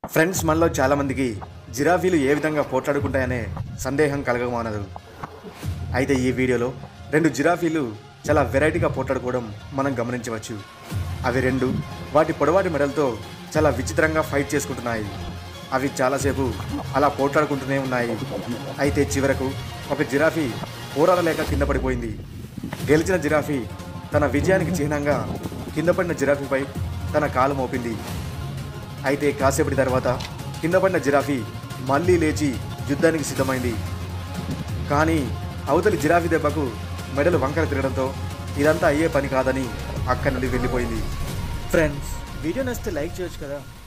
friends మనలో చాలామందికి జిరాఫీలు ఏ విధంగా పోట్లాడుకుంటాయనే సందేహం కలగమానదు అయితే ఈ వీడియోలో రెండు జిరాఫీలు చాలా వెరైటీగా పోట్లాడుకోవడం మనం గమనించవచ్చు అవి రెండు వాటి పొడవాటి మెడలతో చాలా విచిత్రంగా ఫైట్ చేసుకుంటున్నాయి అవి చాలాసేపు అలా పోట్లాడుకుంటూనే ఉన్నాయి అయితే చివరకు ఒక జిరాఫీ పోరాడలేక కింద పడిపోయింది గెలిచిన జిరాఫీ తన విజయానికి చిహ్నంగా కింద పడిన జిరాఫీపై తన కాలు మోపింది అయితే కాసేపటి తర్వాత కింద పడిన జిరాఫీ మళ్ళీ లేచి యుద్ధానికి సిద్ధమైంది కానీ అవతలి జిరాఫీ దెబ్బకు మెడలు వంకర తిరగడంతో ఇదంతా అయ్యే పని కాదని అక్కడి నుండి వెళ్ళిపోయింది ఫ్రెండ్స్ వీడియో నచ్చితే లైక్ చేయొచ్చు కదా